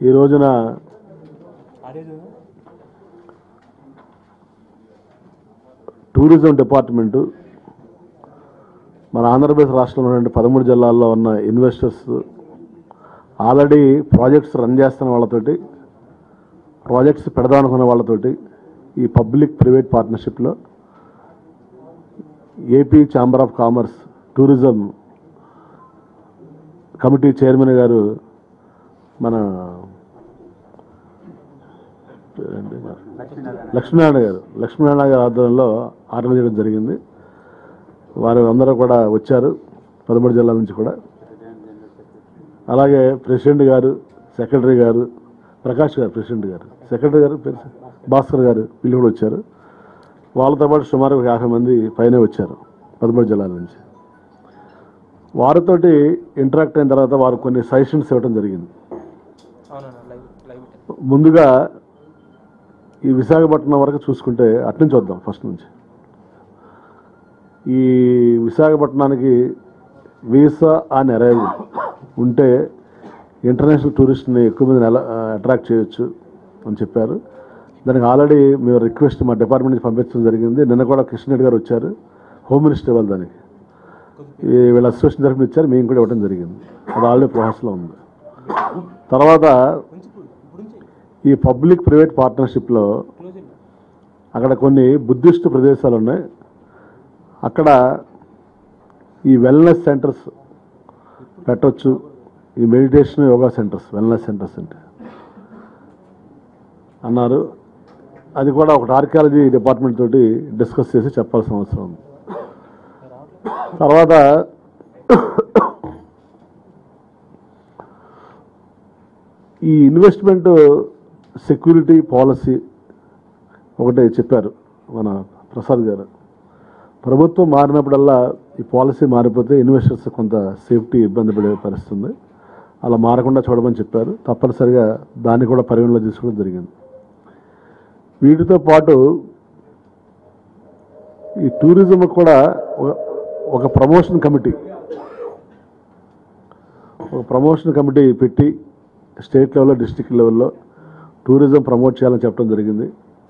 ఈ రోజున tourism department మన ఆంధ్రప్రదేశ్ రాష్ట్రంలో ఉన్నటువంటి పదమూడు జిల్లాల్లో ఉన్న ఇన్వెస్టర్స్ ఆల్రెడీ ప్రాజెక్ట్స్ రన్ చేస్తున్న వాళ్ళతోటి ప్రాజెక్ట్స్ పెడదామనుకున్న వాళ్ళతోటి ఈ పబ్లిక్ ప్రైవేట్ పార్ట్నర్షిప్లో AP chamber of commerce tourism committee chairman గారు మన పేరేంటి? లక్ష్మీనారాయణ గారు లక్ష్మీనారాయణ గారి ఆధ్వర్యంలో ఆర్డర్ చేయడం జరిగింది వారు అందరూ కూడా వచ్చారు పదమూడు జిల్లాల నుంచి కూడా అలాగే ప్రెసిడెంట్ గారు సెక్రటరీ గారు ప్రకాష్ గారు ప్రెసిడెంట్ గారు సెక్రటరీ గారు పేరు భాస్కర్ గారు వీళ్ళు కూడా వచ్చారు వాళ్ళతో పాటు సుమారు ఒక యాభై మంది పైనే వచ్చారు పదమూడు జిల్లాల నుంచి వారితోటి ఇంటరాక్ట్ అయిన తర్వాత వారు కొన్ని సజెషన్స్ ఇవ్వడం జరిగింది అవునన్నా లైవ్ లైవ్ ముందుగా ఈ విశాఖపట్నం వరకు చూసుకుంటే అట్నుంచి వద్దాం ఫస్ట్ నుంచి ఈ విశాఖపట్నానికి వీసా ఆన్ అరైవల్ ఉంటే ఇంటర్నేషనల్ టూరిస్ట్ని ఎక్కువ మందిని ఎలా అట్రాక్ట్ చేయొచ్చు అని చెప్పారు దానికి ఆల్రెడీ మేము రిక్వెస్ట్ మా డిపార్ట్మెంట్ నుంచి పంపించడం జరిగింది నిన్న కూడా కృష్ణ రెడ్డి గారు వచ్చారు హోమ్ మినిస్టర్ ఇవ్వాలి దానికి ఈ వీళ్ళ అసోసియేషన్ తరఫున ఇచ్చారు మేము కూడా ఇవ్వడం జరిగింది అది ఆల్రెడీ ప్రాసెస్లో ఉంది తర్వాత ఈ పబ్లిక్ ప్రైవేట్ పార్ట్నర్షిప్లో అక్కడ కొన్ని బుద్ధిస్ట్ ప్రదేశాలు ఉన్నాయి అక్కడ ఈ వెల్నెస్ సెంటర్స్ పెట్టొచ్చు ఈ meditation yoga centres wellness centres అంటే అన్నారు అది కూడా ఒకటి ఆర్కియాలజీ డిపార్ట్మెంట్ తోటి డిస్కస్ చేసి చెప్పాల్సిన అవసరం ఉంది తర్వాత ఈ ఇన్వెస్ట్మెంట్ సెక్యూరిటీ పాలసీ ఒకటి చెప్పారు మన ప్రసాద్ గారు ప్రభుత్వం మారినప్పుడల్లా ఈ పాలసీ మారిపోతే ఇన్వెస్టర్స్ కొంత సేఫ్టీ ఇబ్బంది పడే పరిస్థితి ఉంది అలా మారకుండా చూడమని చెప్పారు తప్పనిసరిగా దాన్ని కూడా పరిగణలో తీసుకోవడం జరిగింది వీటితో పాటు ఈ టూరిజం కూడా ఒక- ఒక ప్రమోషన్ కమిటీ ఒక ప్రమోషన్ కమిటీ పెట్టి స్టేట్ లెవెల్లో డిస్ట్రిక్ట్ లెవెల్లో టూరిజం ప్రమోట్ చేయాలని చెప్పడం జరిగింది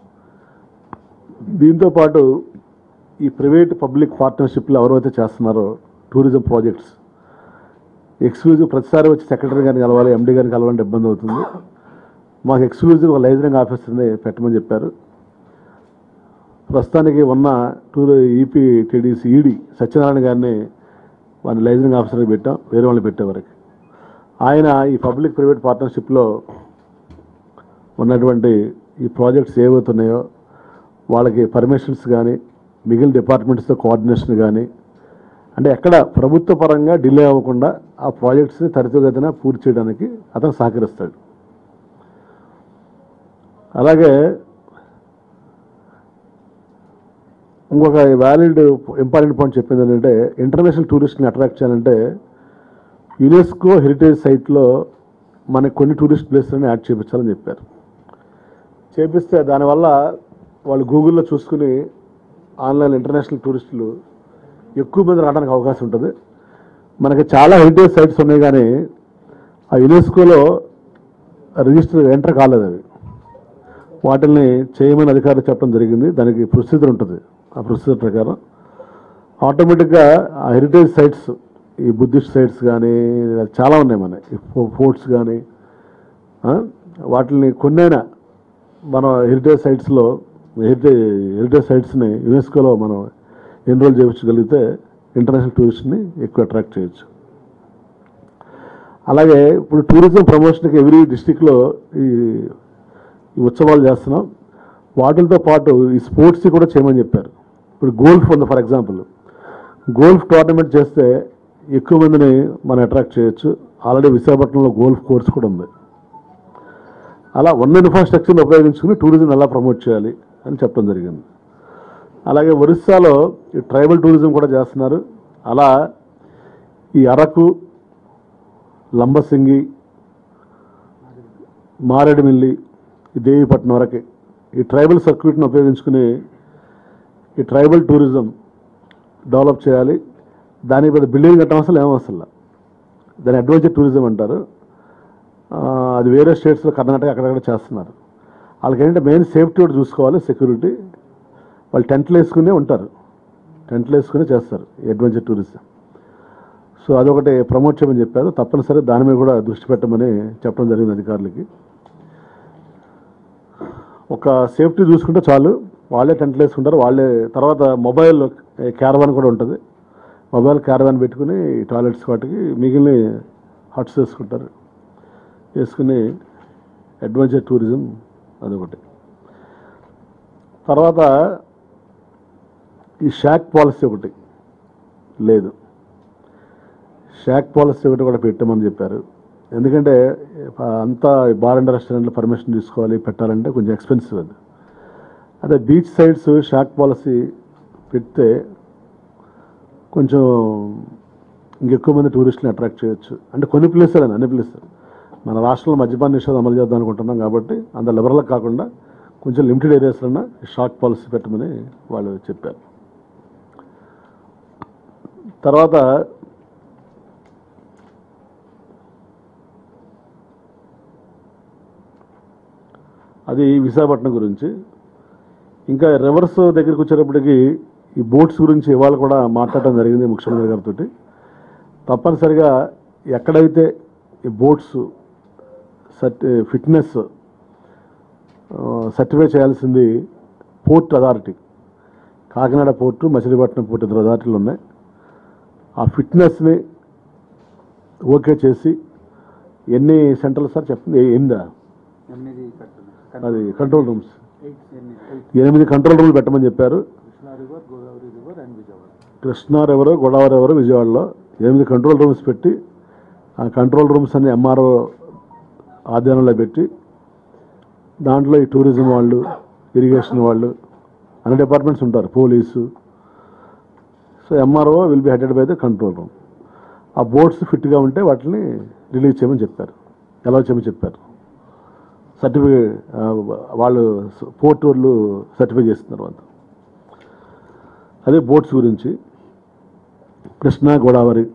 దీంతో పాటు ఈ ప్రైవేట్ పబ్లిక్ పార్ట్నర్షిప్లు ఎవరైతే చేస్తున్నారో టూరిజం ప్రాజెక్ట్స్ ఎక్స్క్లూజివ్ ప్రతిసారి వచ్చి సెక్రటరీ గారిని కలవాలి ఎండీ గారిని కలవాలంటే ఇబ్బంది అవుతుంది మాకు ఎక్స్క్లూజివ్ ఒక లైజనింగ్ ఆఫీసర్ని పెట్టమని చెప్పారు ప్రస్తుతానికి ఉన్న tour EP TDC ED Satyanarayana గారిని వారిని లైజనింగ్ ఆఫీసర్కి పెట్టాం వేరే వాళ్ళని పెట్టే వరకు ఆయన ఈ పబ్లిక్ ప్రైవేట్ పార్ట్నర్షిప్లో ఉన్నటువంటి ఈ ప్రాజెక్ట్స్ ఏవైతున్నాయో వాళ్ళకి పర్మిషన్స్ కానీ మిగిలిన డిపార్ట్మెంట్స్తో కోఆర్డినేషన్ కానీ అంటే ఎక్కడ ప్రభుత్వ పరంగా డిలే అవ్వకుండా ఆ ప్రాజెక్ట్స్ని త్వరితగతిన పూర్తి చేయడానికి అతను సహకరిస్తాడు అలాగే ఇంకొక వ్యాలిడ్ ఇంపార్టెంట్ పాయింట్ చెప్పింది ఏంటంటే ఇంటర్నేషనల్ టూరిస్ట్ని అట్రాక్ట్ చేయాలంటే యునెస్కో హెరిటేజ్ సైట్లో మనకి కొన్ని టూరిస్ట్ ప్లేస్లని యాడ్ చేయించాలని చెప్పారు చేపిస్తే దానివల్ల వాళ్ళు గూగుల్లో చూసుకుని ఆన్లైన్ ఇంటర్నేషనల్ టూరిస్టులు ఎక్కువ మంది రావడానికి అవకాశం ఉంటుంది మనకి చాలా హెరిటేజ్ సైట్స్ ఉన్నాయి కానీ ఆ యునెస్కోలో రిజిస్టర్ ఎంటర్ కాలేదు అవి వాటిని చేయమని అధికారులు చెప్పడం జరిగింది దానికి ప్రొసీజర్ ఉంటుంది ఆ ప్రొసీజర్ ప్రకారం ఆటోమేటిక్గా ఆ హెరిటేజ్ సైట్స్ ఈ బుద్ధిస్ట్ సైట్స్ కానీ చాలా ఉన్నాయి మన ఫోర్ట్స్ కానీ వాటిని కొన్నైనా మనం హెరిటేజ్ సైట్స్లో హెరిటేజ్ హెరిటేజ్ సైట్స్ని యునెస్కోలో మనం ఎన్రోల్ చేయించగలిగితే ఇంటర్నేషనల్ టూరిస్ట్ని ఎక్కువ అట్రాక్ట్ చేయొచ్చు అలాగే ఇప్పుడు టూరిజం ప్రమోషన్కి ఎవ్రీ డిస్టిక్లో ఈ ఈ ఉత్సవాలు చేస్తున్నాం వాటితో పాటు ఈ స్పోర్ట్స్ కూడా చేయమని చెప్పారు ఇప్పుడు గోల్ఫ్ ఉంది ఫర్ ఎగ్జాంపుల్ గోల్ఫ్ టోర్నమెంట్ చేస్తే ఎక్కువ మందిని మనం అట్రాక్ట్ చేయొచ్చు ఆల్రెడీ విశాఖపట్నంలో గోల్ఫ్ కోర్స్ కూడా ఉంది అలా ఉన్న ఇన్ఫ్రాస్ట్రక్చర్ని ఉపయోగించుకుని టూరిజం ఎలా ప్రమోట్ చేయాలి అని చెప్పడం జరిగింది అలాగే ఒరిస్సాలో ఈ ట్రైబల్ టూరిజం కూడా చేస్తున్నారు అలా ఈ అరకు లంబసింగి మారేడుమిల్లి ఈ దేవీపట్నం వరకు ఈ ట్రైబల్ సర్క్యూట్ని ఉపయోగించుకుని ఈ ట్రైబల్ టూరిజం డెవలప్ చేయాలి దానికి పెద్ద బిల్డింగ్ కట్టడం అసలు ఏమవసరం దాని అడ్వెంచర్ టూరిజం అంటారు ఆ, అది వేరే స్టేట్స్లో కర్ణాటక అక్కడక్కడ చేస్తున్నారు వాళ్ళకి ఏంటంటే మెయిన్ సేఫ్టీ కూడా చూసుకోవాలి సెక్యూరిటీ వాళ్ళు టెంట్లు వేసుకునే ఉంటారు టెంట్లు వేసుకునే చేస్తారు అడ్వెంచర్ టూరిజం సో అదొకటి ప్రమోట్ చేయమని చెప్పారు తప్పనిసరి దాని మీద కూడా దృష్టి పెట్టమని చెప్పడం జరిగింది అధికారులకి ఒక సేఫ్టీ చూసుకుంటే చాలు వాళ్ళే టెంట్లు వేసుకుంటారు వాళ్ళే తర్వాత మొబైల్ క్యారవాన్ కూడా ఉంటుంది మొబైల్ క్యారవాన్ పెట్టుకుని టాయిలెట్స్ వాటికి మిగిలిన హట్స్ వేసుకుంటారు వేసుకుని అడ్వెంచర్ టూరిజం అదొకటి తర్వాత ఈ షాక్ పాలసీ ఒకటి లేదు షాక్ పాలసీ ఒకటి కూడా పెట్టమని చెప్పారు ఎందుకంటే ఆ, అంతా బార్ అండ్ రెస్టారెంట్లో పర్మిషన్ తీసుకోవాలి పెట్టాలంటే కొంచెం ఎక్స్పెన్సివ్ అది అదే బీచ్ సైడ్స్ షాక్ పాలసీ పెడితే కొంచెం ఇంకెక్కువ మంది టూరిస్టులను అట్రాక్ట్ చేయొచ్చు అంటే కొన్ని ప్లేసులు అన్ని ప్లేసులు మన రాష్ట్రంలో మద్యపాన నిషేధం అమలు చేద్దాం అనుకుంటున్నాం కాబట్టి అంత లిబరల్ కాకుండా కొంచెం లిమిటెడ్ ఏరియాస్లోనే షాక్ పాలసీ పెట్టమని వాళ్ళు చెప్పారు తర్వాత అది విశాఖపట్నం గురించి ఇంకా రివర్స్ దగ్గరికి వచ్చేటప్పటికి ఈ బోట్స్ గురించి ఇవాళ కూడా మాట్లాడటం జరిగింది ముఖ్యమంత్రి గారితో తప్పనిసరిగా ఎక్కడైతే ఈ బోట్స్ సర్టి ఫిట్నెస్ సర్టిఫై చేయాల్సింది port authority Kakinada port Machilipatnam port ఇద్దరు అథారిటీలు ఉన్నాయి ఆ ఫిట్నెస్ని ఓకే చేసి ఎన్ని సెంటర్లు సార్ చెప్పండి ఏ- ఎనిమిదా ఎనిమిది కట్టున్నాయి అది కంట్రోల్ రూమ్స్ ఎయిట్ ఎనిమిది ఎయిట్ ఎనిమిది కంట్రోల్ రూమ్లు పెట్టమని చెప్పారు Krishna river Godavari river and Vijayawada Krishna river Godavari river విజయవాడలో ఎనిమిది కంట్రోల్ రూమ్స్ పెట్టి ఆ కంట్రోల్ రూమ్స్ అన్ని ఎంఆర్ఓ ఆధ్వర్యంలో పెట్టి దాంట్లో ఈ టూరిజం వాళ్ళు ఇరిగేషన్ వాళ్ళు అన్ని డిపార్ట్మెంట్స్ ఉంటారు police so MRO will be headed by the control room ఆ బోట్స్ ఫిట్గా ఉంటే వాటిని రిలీజ్ చేయమని చెప్పారు ఎలా చేయమని చెప్పారు సర్టిఫికేట్ వాళ్ళు పోర్ట్ వాళ్ళు సర్టిఫై చేసిన తర్వాత అదే బోట్స్ గురించి కృష్ణా గోదావరి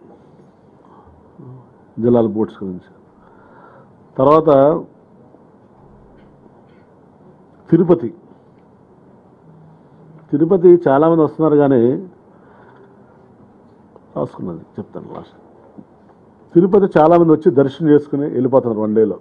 జిల్లాల బోట్స్ గురించి తర్వాత తిరుపతి తిరుపతి చాలామంది వస్తున్నారు కానీ రాసుకున్నది చెప్తాను లాస్ట్ తిరుపతి చాలామంది వచ్చి దర్శనం చేసుకుని వెళ్ళిపోతున్నారు వన్ డేలో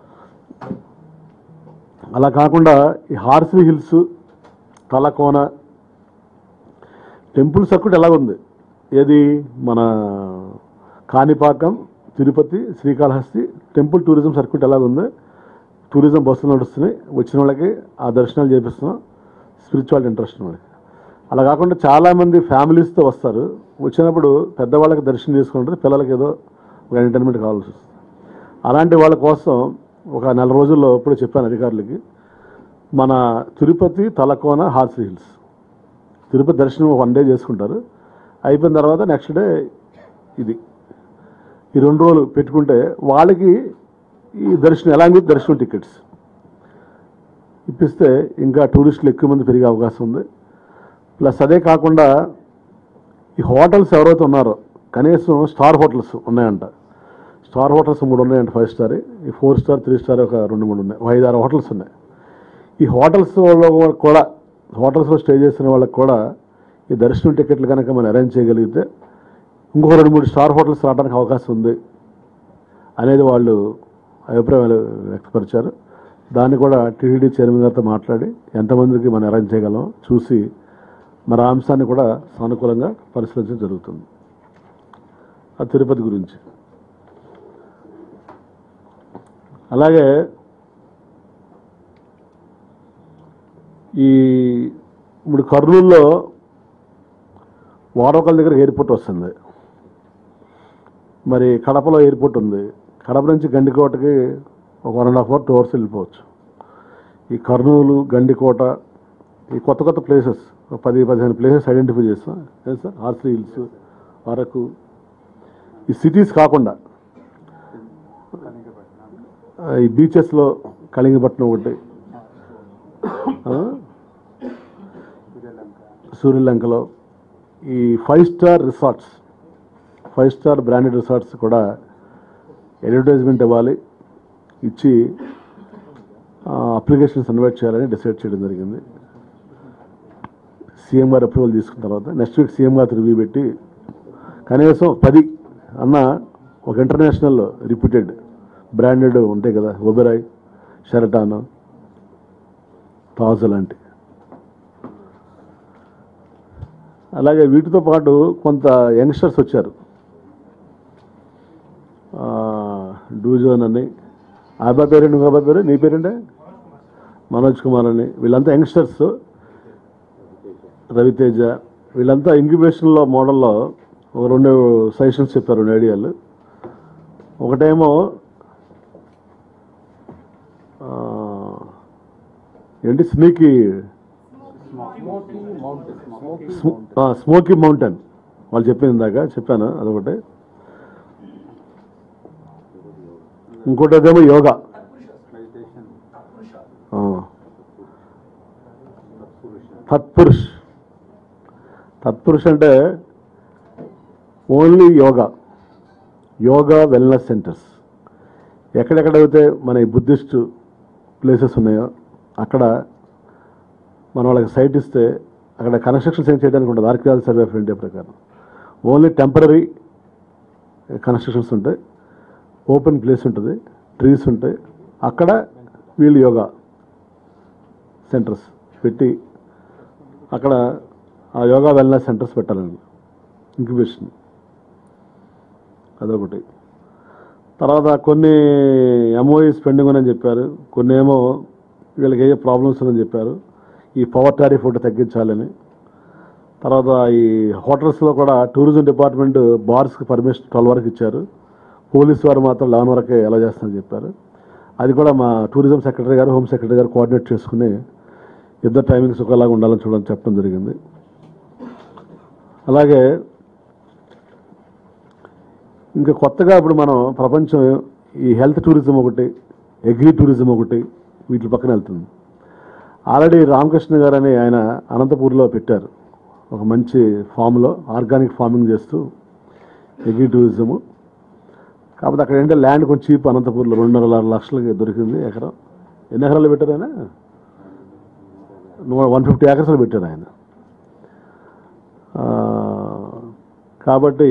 అలా కాకుండా ఈ హార్సీ హిల్స్ తలకోన టెంపుల్ సర్క్యూట్ ఎలాగుంది ఏది మన Kanipakam Tirupati Srikalahasti temple tourism circuit ఎలాగుంది టూరిజం బస్సులు నడుస్తున్నాయి వచ్చిన వాళ్ళకి ఆ దర్శనాలు చేపిస్తున్నాం స్పిరిచువల్ ఇంట్రెస్ట్ ఉన్న వాళ్ళకి అలా కాకుండా చాలామంది ఫ్యామిలీస్తో వస్తారు వచ్చినప్పుడు పెద్దవాళ్ళకి దర్శనం చేసుకుంటారు పిల్లలకి ఏదో ఒక ఎంటర్టైన్మెంట్ కావాల్సి వస్తుంది అలాంటి వాళ్ళ కోసం ఒక నెల రోజుల్లో ఇప్పుడు చెప్పాను అధికారులకి మన తిరుపతి తలకోన హార్సీ హిల్స్ తిరుపతి దర్శనం వన్ డే చేసుకుంటారు అయిపోయిన తర్వాత నెక్స్ట్ డే ఇది ఈ రెండు రోజులు పెట్టుకుంటే వాళ్ళకి ఈ దర్శనం ఎలాంగ్ విత్ దర్శనం టికెట్స్ ఇప్పిస్తే ఇంకా టూరిస్టులు ఎక్కువ మంది పెరిగే అవకాశం ఉంది ప్లస్ అదే కాకుండా ఈ హోటల్స్ ఎవరైతే ఉన్నారో కనీసం స్టార్ హోటల్స్ ఉన్నాయంట స్టార్ హోటల్స్ మూడు ఉన్నాయంట ఫైవ్ స్టార్ ఈ ఫోర్ స్టార్ త్రీ స్టార్ ఒక రెండు మూడు ఉన్నాయి ఒక ఐదు ఆరు హోటల్స్ ఉన్నాయి ఈ హోటల్స్ లో కూడా హోటల్స్లో స్టే చేసిన వాళ్ళకి కూడా ఈ దర్శనం టికెట్లు కనుక మనం అరేంజ్ చేయగలిగితే ఇంకొక రెండు మూడు స్టార్ హోటల్స్ రావడానికి అవకాశం ఉంది అనేది వాళ్ళు అభిప్రాయాలు వ్యక్తపరిచారు దాన్ని కూడా టీటీడీ చైర్మన్ గారితో మాట్లాడి ఎంతమందికి మనం అరేంజ్ చేయగలం చూసి మరి ఆ అంశాన్ని కూడా సానుకూలంగా పరిశీలించడం జరుగుతుంది ఆ తిరుపతి గురించి అలాగే ఈ ఇప్పుడు కర్నూలులో వారోకల్ దగ్గర ఎయిర్పోర్ట్ వస్తుంది మరి కడపలో ఎయిర్పోర్ట్ ఉంది కడప నుంచి గండికోటకి ఒక one and half hour two hours వెళ్ళిపోవచ్చు ఈ కర్నూలు గండికోట ఈ కొత్త కొత్త ప్లేసెస్ పది పదిహేను ప్లేసెస్ ఐడెంటిఫై చేస్తాం ఏం సార్ హార్సీ హిల్స్ అరకు ఈ సిటీస్ కాకుండా కనికపట్నం ఆ, ఈ బీచెస్లో కళింగపట్నం ఒకటి ఆ, సూర్యలంక సూర్యలంకలో ఈ five star resorts five star branded resorts కూడా అడ్వర్టైజ్మెంట్ ఇవ్వాలి ఇచ్చి అప్లికేషన్స్ ఇన్వైట్ చేయాలని డిసైడ్ చేయడం జరిగింది సీఎం గారు అప్రూవల్ తీసుకున్న తర్వాత నెక్స్ట్ వీక్ సీఎం గారు రివ్యూ పెట్టి కనీసం పది అన్న ఒక ఇంటర్నేషనల్ రిప్యూటెడ్ బ్రాండెడ్ ఉంటాయి కదా ఒబెరాయ్ షెరటాన్ తాజ్ లాంటి అలాగే వీటితో పాటు కొంత యంగ్స్టర్స్ వచ్చారు ఆ, డూజోన్ అని ఆ అబ్బాయి పేరేంటి ఇంకో అబ్బాయి పేరు నీ పేరేంటే మనోజ్ కుమార్ అని వీళ్ళంతా యంగ్స్టర్స్ రవితేజ వీళ్ళంతా ఇంక్యుబేషన్లో మోడల్లో ఒక రెండు సజెషన్స్ చెప్పారు రెండు ఐడియాలు ఒకటేమో ఆ, ఏంటి స్నీకీ స్మోకీ మౌంటైన్ వాళ్ళు చెప్పింది ఇందాక చెప్పాను అదొకటి ఇంకోటి ఏదేమో యోగా మెడిటేషన్ ఆ. తత్పురుష్ తత్పురుష్ అంటే only yoga yoga wellness centres ఎక్కడెక్కడైతే మన ఈ బుద్ధిస్ట్ ప్లేసెస్ ఉన్నాయో అక్కడ మన వాళ్ళకి సైట్ ఇస్తే అక్కడ కన్స్ట్రక్షన్స్ ఏం చేయడానికి ఉండదు ఆర్కియాలజీ సర్వే ఆఫ్ ఇండియా ప్రకారం ఓన్లీ టెంపరీ కన్స్ట్రక్షన్స్ ఉంటాయి ఓపెన్ ప్లేస్ ఉంటుంది ట్రీస్ ఉంటాయి అక్కడ వీళ్ళు యోగా సెంటర్స్ పెట్టి అక్కడ ఆ యోగా వెల్నెస్ సెంటర్స్ పెట్టాలండి ఇంక్యుబేషన్ అదొకటి తర్వాత కొన్ని ఎంఓఈస్ పెండింగ్ అని చెప్పారు కొన్ని ఏమో వీళ్ళకి ఏ ప్రాబ్లమ్స్ ఉన్నాయని చెప్పారు ఈ పవర్ టారిఫ్ ఒకటి తగ్గించాలని తర్వాత ఈ హోటల్స్లో కూడా టూరిజం డిపార్ట్మెంట్ బార్స్కి పర్మిషన్ ట్వెల్వ్ వరకు ఇచ్చారు పోలీస్ వారు మాత్రం లెవెన్ వరకే ఎలా చేస్తారని చెప్పారు అది కూడా మా టూరిజం సెక్రటరీ గారు హోమ్ సెక్రటరీ గారు కోఆర్డినేట్ చేసుకుని ఇద్దరు టైమింగ్స్ ఒకలాగా ఉండాలని చూడని చెప్పడం జరిగింది అలాగే ఇంకా కొత్తగా ఇప్పుడు మనం ప్రపంచం ఈ హెల్త్ టూరిజం ఒకటి అగ్రి టూరిజం ఒకటి వీటి పక్కన వెళ్తుంది ఆల్రెడీ రామకృష్ణ గారు అని ఆయన అనంతపూర్లో పెట్టారు ఒక మంచి ఫామ్లో ఆర్గానిక్ ఫార్మింగ్ చేస్తూ అగ్రి టూరిజము కాకపోతే అక్కడ ఏంటంటే ల్యాండ్ కొంచెం చీప్ అనంతపూర్లో రెండున్నర ఆరు లక్షలకి దొరికింది ఎకరం ఎన్ని ఎకరాలు పెట్టారు ఆయన వన్ ఫిఫ్టీ ఏకర్స్లో పెట్టారు ఆయన ఆ, కాబట్టి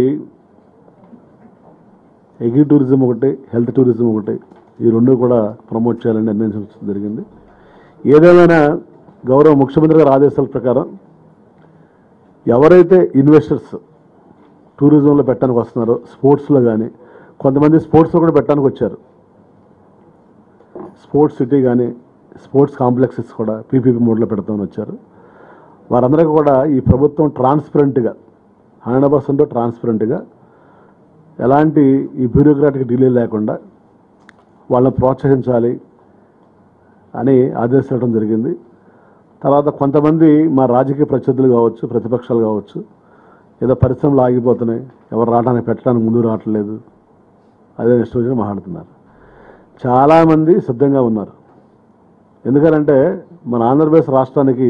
అగ్రి టూరిజం ఒకటి హెల్త్ టూరిజం ఒకటి ఈ రెండు కూడా ప్రమోట్ చేయాలని నిర్ణయించడం జరిగింది ఏదేమైనా గౌరవ ముఖ్యమంత్రి గారి ఆదేశాల ప్రకారం ఎవరైతే ఇన్వెస్టర్స్ టూరిజంలో పెట్టడానికి వస్తున్నారో స్పోర్ట్స్లో కానీ కొంతమంది స్పోర్ట్స్లో కూడా పెట్టడానికి వచ్చారు స్పోర్ట్స్ సిటీ కానీ స్పోర్ట్స్ కాంప్లెక్సెస్ కూడా పీపీపీ మోడ్లో పెడతామని వచ్చారు వారందరికీ కూడా ఈ ప్రభుత్వం ట్రాన్స్పరెంట్గా హండ్రెడ్ పర్సెంట్ ట్రాన్స్పరెంట్గా ఎలాంటి ఈ బ్యూరోక్రాటిక్ డిలే లేకుండా వాళ్ళని ప్రోత్సహించాలి అని ఆదేశించడం జరిగింది తర్వాత కొంతమంది మా రాజకీయ ప్రత్యర్థులు కావచ్చు ప్రతిపక్షాలు కావచ్చు ఏదో పరిశ్రమలు ఆగిపోతున్నాయి ఎవరు రావడానికి పెట్టడానికి ముందు రావట్లేదు అదే నెక్స్ట్ రోజున మాట్లాడుతున్నారు చాలామంది సిద్ధంగా ఉన్నారు ఎందుకంటే మన ఆంధ్రప్రదేశ్ రాష్ట్రానికి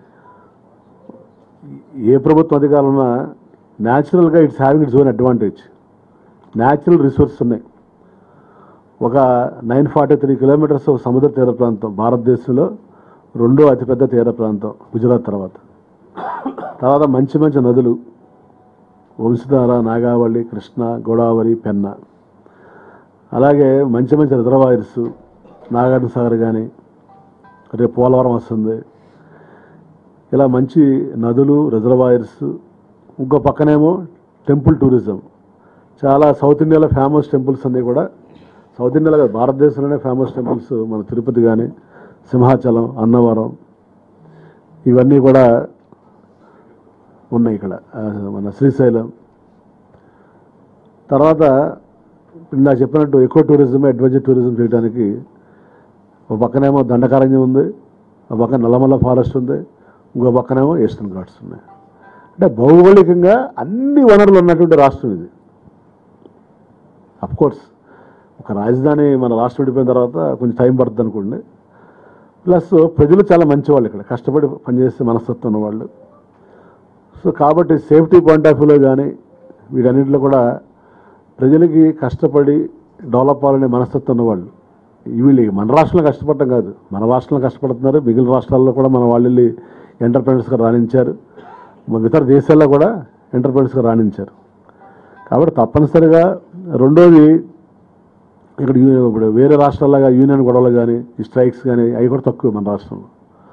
ఏ ప్రభుత్వం అధికారులు ఉన్నా న్యాచురల్గా it's having its own advantage natural resources ఉన్నాయి ఒక నైన్ ఫార్టీ త్రీ కిలోమీటర్స్ సముద్ర తీర ప్రాంతం భారతదేశంలో రెండో అతిపెద్ద తీర ప్రాంతం గుజరాత్ తర్వాత తర్వాత మంచి మంచి నదులు వంశధార నాగావళి కృష్ణ గోదావరి పెన్న అలాగే మంచి మంచి రిజర్వాయర్స్ నాగార్జున సాగర్ కానీ రేపు పోలవరం వస్తుంది ఇలా మంచి నదులు రిజర్వాయర్స్ ఇంకో పక్కనేమో టెంపుల్ టూరిజం చాలా సౌత్ ఇండియాలో ఫేమస్ టెంపుల్స్ అన్నీ కూడా సౌత్ ఇండియాలో కాదు, భారతదేశంలోనే ఫేమస్ టెంపుల్స్ మన తిరుపతి కానీ సింహాచలం అన్నవరం ఇవన్నీ కూడా ఉన్నాయి ఇక్కడ ఆ, మన శ్రీశైలం తర్వాత ఇందా చెప్పినట్టు ఎక్కువ టూరిజం అడ్వెంచర్ టూరిజం చేయడానికి ఒక పక్కనేమో దండకారణ్యం ఉంది ఒక పక్కన నల్లమల్ల ఫారెస్ట్ ఉంది ఇంకో పక్కనేమో ఈస్టర్న్ ఘాట్స్ ఉన్నాయి అంటే భౌగోళికంగా అన్ని వనరులు ఉన్నటువంటి రాష్ట్రం ఇది కోర్స్ ఒక రాజధాని మన రాష్ట్రం విడిపోయిన తర్వాత కొంచెం టైం పడుతుంది అనుకోండి ప్లస్ ప్రజలు చాలా మంచివాళ్ళు ఇక్కడ కష్టపడి పనిచేసే మనస్తత్వం ఉన్నవాళ్ళు సో కాబట్టి సేఫ్టీ పాయింట్ ఆఫ్ వ్యూలో కానీ వీటన్నిటిలో కూడా ప్రజలకి కష్టపడి డెవలప్ అవ్వాలనే మనస్తత్వం ఉన్నవాళ్ళు వీళ్ళు మన రాష్ట్రంలో కష్టపడటం కాదు మన రాష్ట్రంలో కష్టపడుతున్నారు మిగిలిన రాష్ట్రాల్లో కూడా మన వాళ్ళు వెళ్ళి ఎంటర్ప్రైనర్స్గా రాణించారు మన ఇతర దేశాల్లో కూడా ఎంటర్ప్రైనర్స్గా రాణించారు కాబట్టి తప్పనిసరిగా రెండోది ఇక్కడ యూ- ఇప్పుడు వేరే రాష్ట్రాల్లాగా యూనియన్ గొడవలు కానీ ఈ స్ట్రైక్స్ కానీ అవి కూడా తక్కువ మన రాష్ట్రంలో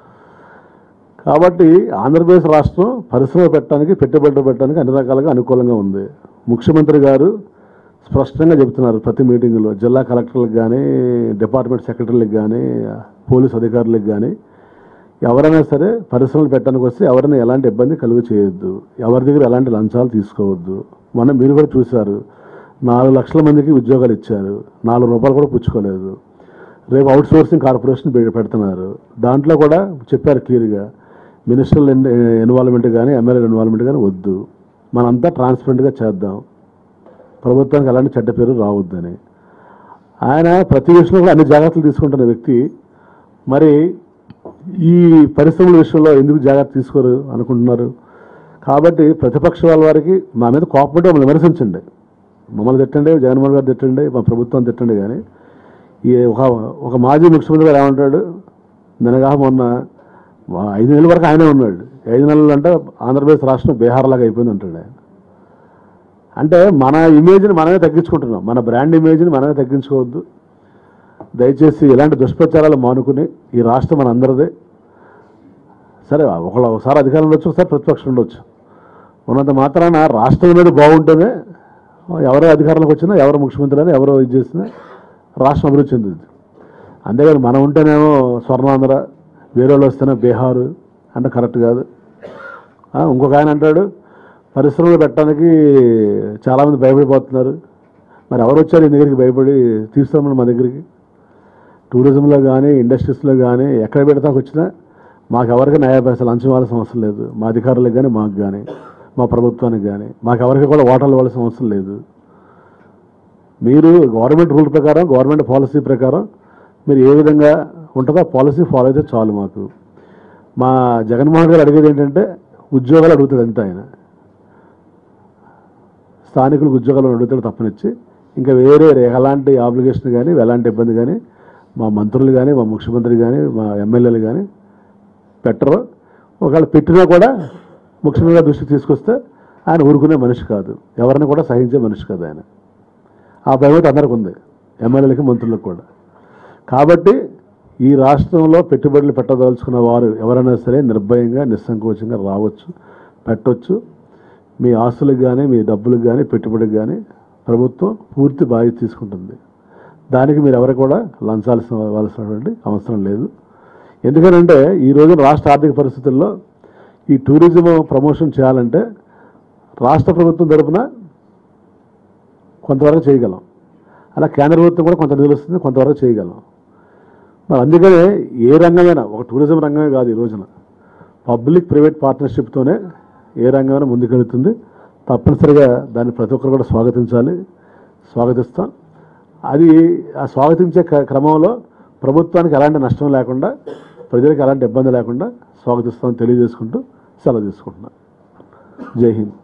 కాబట్టి ఆంధ్రప్రదేశ్ రాష్ట్రం పరిశ్రమ పెట్టడానికి పెట్టుబడులు పెట్టడానికి అన్ని రకాలుగా అనుకూలంగా ఉంది ముఖ్యమంత్రి గారు స్పష్టంగా చెబుతున్నారు ప్రతి మీటింగ్లో జిల్లా కలెక్టర్లకు కానీ డిపార్ట్మెంట్ సెక్రటరీలకు కానీ పోలీస్ అధికారులకు కానీ ఎవరైనా సరే పరిశ్రమలు పెట్టడానికి వస్తే ఎవరైనా ఎలాంటి ఇబ్బంది కలుగు చేయొద్దు ఎవరి దగ్గర ఎలాంటి లంచాలు తీసుకోవద్దు మొన్న మీరు కూడా చూశారు నాలుగు లక్షల మందికి ఉద్యోగాలు ఇచ్చారు నాలుగు రూపాయలు కూడా పుచ్చుకోలేదు రేపు అవుట్ సోర్సింగ్ కార్పొరేషన్ పె- పెడుతున్నారు దాంట్లో కూడా చెప్పారు క్లియర్గా మినిస్ట్రల్ ఇన్వాల్వ్మెంట్ కానీ ఎమ్మెల్యే ఇన్వాల్వ్మెంట్ కానీ వద్దు మనంతా ట్రాన్స్పరెంట్గా చేద్దాం ప్రభుత్వానికి అలాంటి చెడ్డ పేరు రావద్దని ఆయన ప్రతి విషయంలో కూడా అన్ని జాగ్రత్తలు తీసుకుంటున్న వ్యక్తి మరి ఈ పరిశ్రమల విషయంలో ఎందుకు జాగ్రత్త తీసుకోరు అనుకుంటున్నారు కాబట్టి ప్రతిపక్ష వాళ్ళ వారికి మా మీద కోపపడి మమ్మల్ని విమర్శించండి మమ్మల్ని తిట్టండి జగన్మోహన్ గారు తిట్టండి మా ప్రభుత్వం తిట్టండి కానీ ఈ ఒక ఒక మాజీ ముఖ్యమంత్రి గారు ఏమంటాడు నిన్నగా మొన్న వా- ఐదు నెలల వరకు ఆయనే ఉన్నాడు ఐదు నెలలు అంటే ఆంధ్రప్రదేశ్ రాష్ట్రం బీహార్ లాగా అయిపోయింది అంటాడు ఆయన అంటే మన ఇమేజ్ని మనమే తగ్గించుకుంటున్నాం మన బ్రాండ్ ఇమేజ్ని మనమే తగ్గించుకోవద్దు దయచేసి ఇలాంటి దుష్ప్రచారాలు మానుకుని ఈ రాష్ట్రం మన అందరిదే సరే ఒకళ్ళు ఒకసారి అధికారం ఉండొచ్చు ఒకసారి ప్రతిపక్షం ఉండొచ్చు ఉన్నంత మాత్రాన రాష్ట్రం అనేది బాగుంటేనే ఎవరు అధికారంలోకి వచ్చినా ఎవరు ముఖ్యమంత్రి అయినా ఎవరు ఇది చేసినా రాష్ట్రం అభివృద్ధి చెందుతుంది అంతేగాని మనం ఉంటేనేమో స్వర్ణాంధ్ర వేరే వాళ్ళు వస్తేనే బీహారు అంటే కరెక్ట్ కాదు ఆ, ఇంకొక ఆయన అంటాడు పరిశ్రమలు పెట్టడానికి చాలామంది భయపడిపోతున్నారు మరి ఎవరు వచ్చారు ఈ దగ్గరికి భయపడి తీస్తామని మా దగ్గరికి టూరిజంలో కానీ ఇండస్ట్రీస్లో కానీ ఎక్కడ పెడతాకు వచ్చినా మాకు ఎవరికి న్యాయ పైసలు లంచం ఇవ్వాల్సిన అవసరం లేదు మా అధికారులకు కానీ మాకు కానీ మా ప్రభుత్వానికి కానీ మాకు ఎవరికి కూడా ఓటర్లు ఇవ్వాల్సిన అవసరం లేదు మీరు గవర్నమెంట్ రూల్ ప్రకారం గవర్నమెంట్ పాలసీ ప్రకారం మీరు ఏ విధంగా ఉంటుందో ఆ పాలసీ ఫాలో అయితే చాలు మాకు మా జగన్మోహన్ గారు అడిగేది ఏంటంటే ఉద్యోగాలు అడుగుతాడు అంతే ఆయన స్థానికులకు ఉద్యోగాలు అడుగుతాడు తప్పనిచ్చి ఇంకా వేరే ఎలాంటి ఆబ్లిగేషన్ కానీ ఎలాంటి ఇబ్బంది కానీ మా మంత్రులు కానీ మా ముఖ్యమంత్రి కానీ మా ఎమ్మెల్యేలు కానీ పెట్టరు ఒకవేళ పెట్టినా కూడా ముఖ్యమంత్రి దృష్టికి తీసుకొస్తే ఆయన ఊరుకునే మనిషి కాదు ఎవరిని కూడా సహించే మనిషి కాదు ఆయన ఆ భయం అయితే అందరికి ఉంది ఎమ్మెల్యేలకి మంత్రులకు కూడా కాబట్టి ఈ రాష్ట్రంలో పెట్టుబడులు పెట్టదలుచుకున్న వారు ఎవరైనా సరే నిర్భయంగా నిస్సంకోచంగా రావచ్చు పెట్టొచ్చు మీ ఆస్తులకు కానీ మీ డబ్బులకు కానీ పెట్టుబడికి కానీ ప్రభుత్వం పూర్తి బాధ్యత తీసుకుంటుంది దానికి మీరు ఎవరు కూడా లంచాల్సి ఇవ్వాల్సినటువంటి అవసరం లేదు ఎందుకనంటే ఈ రోజున రాష్ట్ర ఆర్థిక పరిస్థితుల్లో ఈ టూరిజం ప్రమోషన్ చేయాలంటే రాష్ట్ర ప్రభుత్వం తరపున కొంతవరకు చేయగలం అలా కేంద్ర ప్రభుత్వం కూడా కొంత నిధులు వస్తుంది కొంతవరకు చేయగలం మరి అందుకనే ఏ రంగమైనా ఒక టూరిజం రంగమే కాదు ఈ రోజున పబ్లిక్ ప్రైవేట్ పార్ట్నర్షిప్తోనే ఏ రంగమైనా ముందుకెళ్తుంది తప్పనిసరిగా దాన్ని ప్రతి ఒక్కరు కూడా స్వాగతించాలి స్వాగతిస్తాం అది ఆ స్వాగతించే క్ర- క్రమంలో ప్రభుత్వానికి ఎలాంటి నష్టం లేకుండా ప్రజలకు ఎలాంటి ఇబ్బంది లేకుండా స్వాగతిస్తామని తెలియజేసుకుంటూ సెలవు తీసుకుంటున్నాను జై హింద్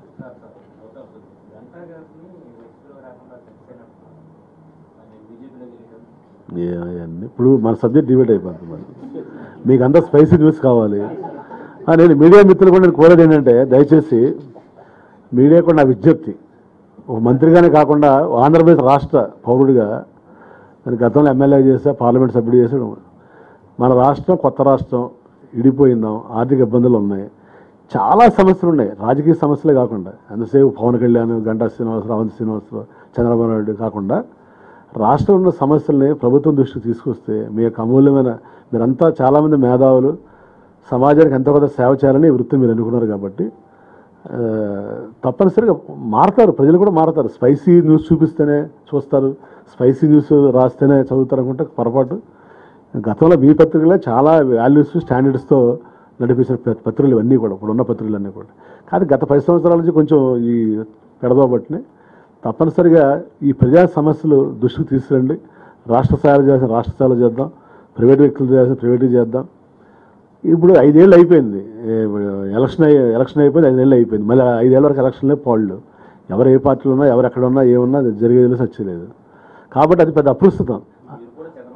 ఏ- అవన్నీ ఇప్పుడు మన సబ్జెక్ట్ డిబేట్ అయిపోతుంది మరి మీకు అంతా స్పైసీ న్యూస్ కావాలి ఆ, నేను మీడియా మిత్రులు కూడా నేను కోరేది ఏంటంటే దయచేసి మీడియా కూడా నా విజ్ఞప్తి ఒక మంత్రిగానే కాకుండా ఆంధ్రప్రదేశ్ రాష్ట్ర పౌరుడిగా నేను గతంలో ఎమ్మెల్యే చేసా పార్లమెంట్ సభ్యుడు చేసాడు మన రాష్ట్రం కొత్త రాష్ట్రం ఇడిపోయిందాం ఆర్థిక ఇబ్బందులు ఉన్నాయి చాలా సమస్యలు ఉన్నాయి రాజకీయ సమస్యలే కాకుండా ఎంతసేపు పవన్ కళ్యాణ్ గంటా శ్రీనివాసరావు అవంతి శ్రీనివాసరావు చంద్రబాబు నాయుడు కాకుండా రాష్ట్రంలో ఉన్న సమస్యల్ని ప్రభుత్వం దృష్టికి తీసుకొస్తే మీ యొక్క అమూల్యమైన మీరంతా చాలామంది మేధావులు సమాజానికి ఎంతో కొంత సేవ చేయాలని ఈ వృత్తిని మీరు అనుకున్నారు కాబట్టి ఆ, తప్పనిసరిగా మారతారు ప్రజలు కూడా మారతారు స్పైసీ న్యూస్ చూపిస్తేనే చూస్తారు స్పైసీ న్యూస్ రాస్తేనే చదువుతారు అనుకుంటే పొరపాటు గతంలో మీ పత్రికలే చాలా వాల్యూస్ స్టాండర్డ్స్తో నడిపించిన ప- పత్రికలు ఇవన్నీ కూడా ఇప్పుడున్న పత్రికలన్నీ కూడా కానీ గత పది సంవత్సరాల నుంచి కొంచెం ఈ పెడదోబట్టినాయి తప్పనిసరిగా ఈ ప్రజా సమస్యలు దృష్టికి తీసుకురండి రాష్ట్ర స్థాయిలో చేసిన రాష్ట్ర స్థాయిలో చేద్దాం ప్రైవేట్ వ్యక్తులు చేసిన ప్రైవేట్ చేద్దాం ఇప్పుడు ఐదేళ్ళు అయిపోయింది ఏ, ఎలక్షన్ అయ్యి ఎలక్షన్ అయిపోయింది ఐదేళ్ళు అయిపోయింది మళ్ళీ ఐదేళ్ళ వరకు ఎలక్షన్లే పాళ్ళు ఎవరు ఏ పార్టీలో ఉన్నా ఎవరు ఎక్కడ ఉన్నా ఏమున్నా అది జరిగేది సచ్చలేదు కాబట్టి అది పెద్ద అప్రస్తుతం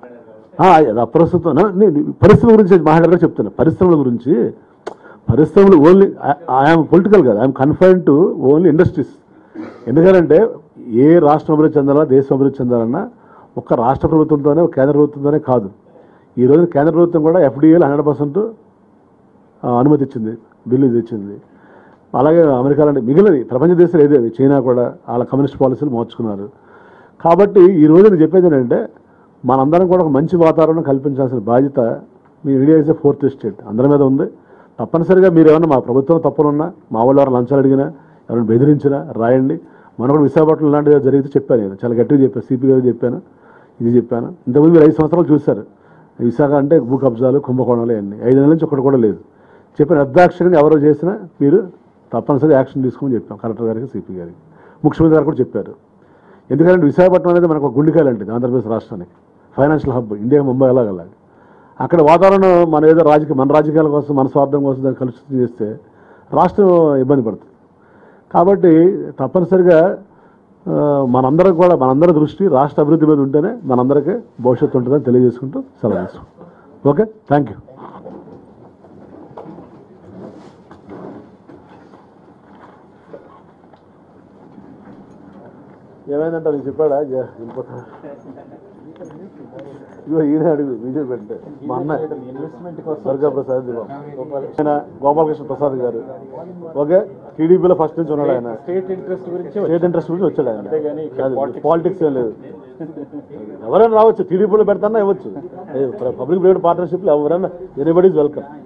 ఆ, అది అప్రస్తుతం నా- నేను పరిశ్రమ గురించి మాట్లాడారు చెప్తున్నా పరిశ్రమల గురించి పరిశ్రమలు ఓన్లీ ఐఎమ్ పొలిటికల్ కాదు I'm confined to only industries ఎందుకంటే ఏ రాష్ట్రం అభివృద్ధి చెందాలా దేశం అభివృద్ధి చెందాలన్నా ఒక్క రాష్ట్ర ప్రభుత్వంతోనే ఒక కేంద్ర ప్రభుత్వంతోనే కాదు ఈ రోజు కేంద్ర ప్రభుత్వం కూడా ఎఫ్డీఏలు హండ్రెడ్ పర్సెంట్ అనుమతి ఇచ్చింది బిల్లు తెచ్చింది అలాగే అమెరికా లాంటి మిగిలినది ప్రపంచ దేశాలు ఏదే చైనా కూడా వాళ్ళ కమ్యూనిస్ట్ పాలసీలు మార్చుకున్నారు కాబట్టి ఈ రోజు నేను చెప్పేది ఏంటంటే మనందరం కూడా ఒక మంచి వాతావరణం కల్పించాల్సిన బాధ్యత మీ India is a fourth state అందరి మీద ఉంది తప్పనిసరిగా మీరు ఏమన్నా మా ప్రభుత్వం తప్పులున్నా మా వాళ్ళు ఎవరు లంచాలు అడిగినా ఎవరైనా బెదిరించినా రాయండి మన కూడా విశాఖపట్నం లాంటిది జరిగితే చెప్పాను నేను చాలా గట్టిగా చెప్పాను సిపి గారు చెప్పాను ఇది చెప్పాను ఇంతకుముందు మీరు ఐదు సంవత్సరాలు చూశారు విశాఖ అంటే భూ కబ్జాలు కుంభకోణాలు అన్నీ ఐదు నెలల నుంచి ఒకటి కూడా లేదు చెప్పిన నిర్దాక్షిణ్యంగా ఎవరో చేసినా మీరు తప్పనిసరిగా యాక్షన్ తీసుకోమని చెప్పాం కలెక్టర్ గారికి సిపి గారికి ముఖ్యమంత్రి గారు కూడా చెప్పారు ఎందుకంటే విశాఖపట్నం అనేది మనకు ఒక గుండెకాయ లాంటిది ఆంధ్రప్రదేశ్ రాష్ట్రానికి ఫైనాన్షియల్ హబ్ ఇండియా ముంబై ఎలాగలాగా అక్కడ వాతావరణం మన ఏదో రాజకీయ మన రాజకీయాల కోసం మన స్వార్థం కోసం దాన్ని కలుషితం చేస్తే రాష్ట్రం ఇబ్బంది పడుతుంది కాబట్టి తప్పనిసరిగా ఆ, మనందరం కూడా మనందరి దృష్టి రాష్ట్ర అభివృద్ధి మీద ఉంటేనే మనందరికీ భవిష్యత్తు ఉంటుందని తెలియజేసుకుంటూ సెలవు తీసుకుంటాం ఓకే థ్యాంక్ యూ ఏమైందంట నీకు చెప్పాడా జ- వెళ్ళిపోతా ఇగో ఈయన అడుగు విజయ్ పెట్టే మా అన్న ఇన్వెస్ట్మెంట్ దుర్గా ప్రసాద్ దివాన్. ఆయన గోపాలకృష్ణ ప్రసాద్ గారు ఓకే టీడీపీలో ఫస్ట్ నుంచి ఉన్నాడు ఆయన స్టేట్ ఇంట్రెస్ట్ గురించి స్టేట్ ఇంట్రెస్ట్ గురించి వచ్చాడు అంతేగాని ఇక్కడ ఆయన పాలిటిక్స్ ఏం లేదు ఎవరైనా రావచ్చు టీడీపీలో పెడతానా ఇవ్వచ్చు పబ్లిక్ ప్రైవేట్ పార్ట్నర్షిప్లో ఎవరైనా ఎనీబడి వెల్కమ్